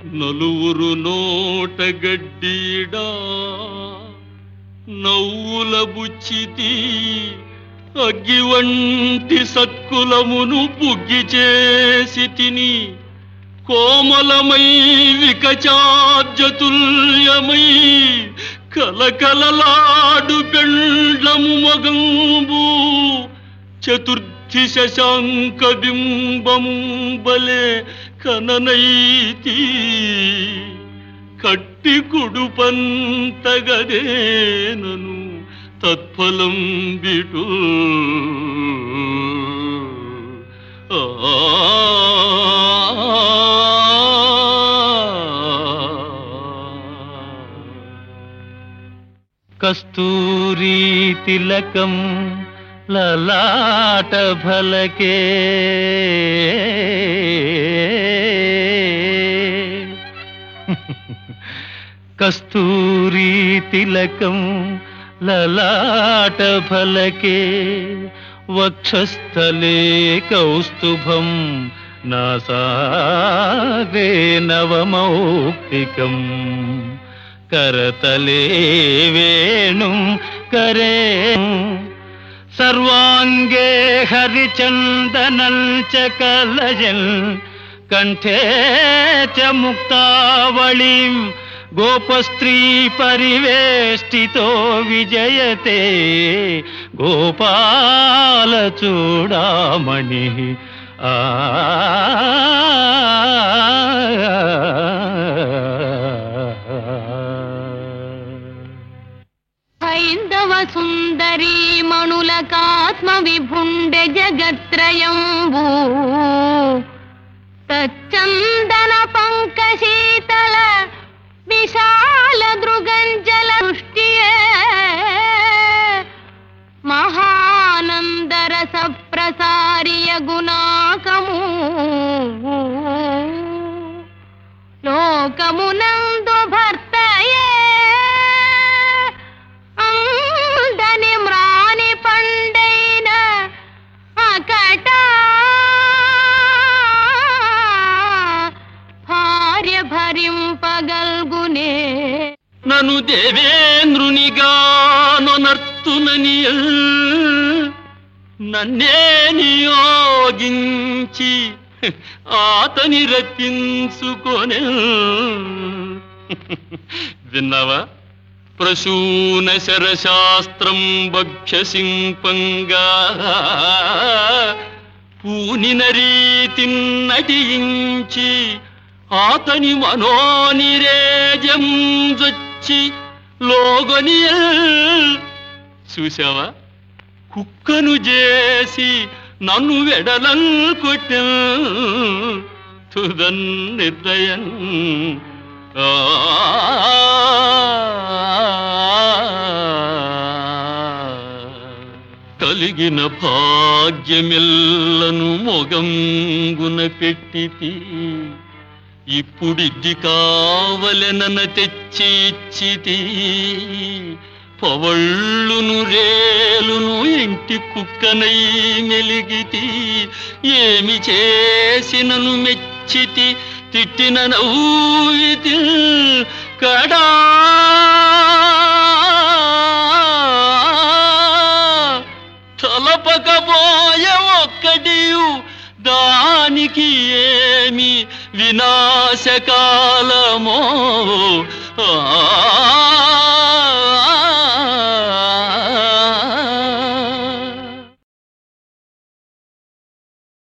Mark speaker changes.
Speaker 1: నలువురు నోట గడ్డీడా నవ్వుల బుచ్చితి అగ్గి వంటి సత్కులమును పుగ్గి చేసి తిని కోమలమై వికచార్జతుల్యమై కలకలలాడు పెండ్లము మగంబు చతుర్థి శశాంక బింబము బలే కననైతి కట్టి కుడుపంతగదేనను తత్ఫలం బిటు
Speaker 2: కస్తూరీ తిలకం లలాట ఫలకే కస్తూరీ తిలకం లలాట ఫలకే వక్షస్థలే కౌస్తుభం నాసాగ్రే నవమౌక్తికం करतले वेणुं करे सर्वाङ्गे हरिचन्दनं च कलयन् कण्ठे च मुक्तावळीं गोपस्त्री परिवेष्टितो विजयते गोपालचूडामणिः ఆ
Speaker 3: హైందవ సుందరీ మణులకాత్మ విభుండె జగత్రయంబు తచ్చందన పంకశీతల విశాల దృగంజల దృష్టియే మహానందరస ప్రసారియ గుణాకము లోకమునందు భర్తయే అందని మ్రాని పండైన అకట భార్య భరింపగల్గునే
Speaker 1: నను దేవేంద్రునిగానొనర్తునని నన్నే నియోగించి ఆతని రప్పించుకొనే విన్నావా ప్రసూన శరశాస్త్రం భక్ష్యసింపంగా పూనిన రీతి నటించి ఆతని మనోనిరేజం జొచ్చి లోగని చూసావా కుక్కను చేసి నన్ను వెడలల్ కొట్ట తుదన్ నిర్దయం ఆ కలిగిన భాగ్యమిల్లను మొగంగున పెట్టితి ఇప్పుడిద్ది కావలెనన తెచ్చి ఇచ్చితి పవళ్ళును రేలును ఇంటి కుక్కనై మెలిగితి ఏమి చేసినను మెచ్చితి తిట్టిన నవ్వితి కడా తలపకపోయ ఒక్కటియు దానికి ఏమి వినాశకాలమో ఆ